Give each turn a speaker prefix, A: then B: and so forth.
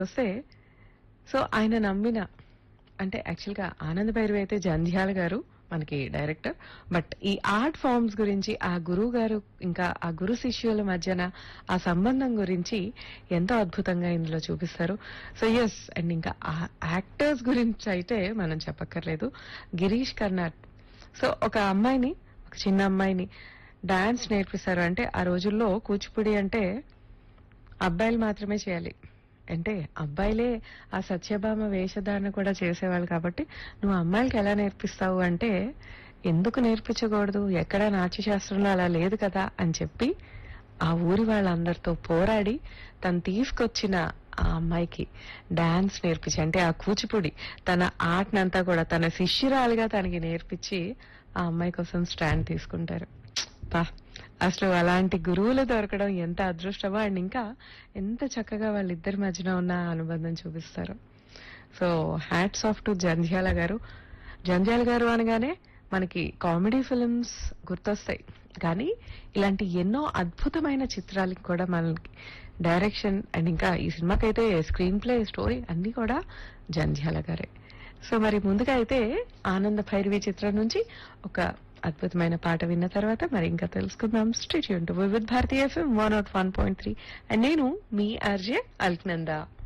A: వస్తే సో ఆయన నమ్మిన అంటే యాక్చువల్గా ఆనంద్ భైరవి అయితే జంధ్యాల గారు మనకి డైరెక్టర్ బట్ ఈ ఆర్ట్ ఫార్మ్స్ గురించి ఆ గురువు గారు ఇంకా ఆ గురు శిష్యుల మధ్యన ఆ సంబంధం గురించి ఎంతో అద్భుతంగా ఇందులో చూపిస్తారు సో ఎస్ అండ్ ఇంకా యాక్టర్స్ గురించి అయితే మనం చెప్పక్కర్లేదు గిరీష్ కర్నాడ్ సో ఒక అమ్మాయిని ఒక చిన్న అమ్మాయిని డాన్స్ నేర్పిస్తారు అంటే ఆ రోజుల్లో కూచిపూడి అంటే అబ్బాయిలు మాత్రమే చేయాలి అంటే అబ్బాయిలే ఆ సత్యభామ వేషధారణ కూడా చేసేవాళ్ళు కాబట్టి నువ్వు అమ్మాయిలకి ఎలా నేర్పిస్తావు అంటే ఎందుకు నేర్పించకూడదు ఎక్కడ నాట్యశాస్త్రంలో అలా లేదు కదా అని చెప్పి ఆ ఊరి వాళ్ళందరితో పోరాడి తను తీసుకొచ్చిన ఆ అమ్మాయికి డాన్స్ నేర్పించి అంటే ఆ కూచిపూడి తన ఆర్ట్నంతా కూడా తన శిష్యురాలుగా తనకి నేర్పించి ఆ అమ్మాయి కోసం స్టాండ్ తీసుకుంటారు పా అసలు అలాంటి గురువులు దొరకడం ఎంత అదృష్టమో అండ్ ఇంకా ఎంత చక్కగా వాళ్ళిద్దరి మధ్యన ఉన్న అనుబంధం చూపిస్తారు so hats off to Jandhyala garu Jandhyala గారు అనగానే మనకి కామెడీ ఫిల్మ్స్ గుర్తొస్తాయి కానీ ఇలాంటి ఎన్నో అద్భుతమైన చిత్రాలకి కూడా మనకి డైరెక్షన్ అండ్ ఇంకా ఈ సినిమాకైతే స్క్రీన్ ప్లే స్టోరీ అన్ని కూడా జంధ్యాల గారే సో మరి ముందుగా అయితే ఆనంద భైరవి చిత్రం నుంచి ఒక అద్భుతమైన పాట విన్న తర్వాత మరి ఇంకా తెలుసుకుందాం state with Bharatiya FM one nought one point three and నేను మీ ఆర్జే అల్క్నందా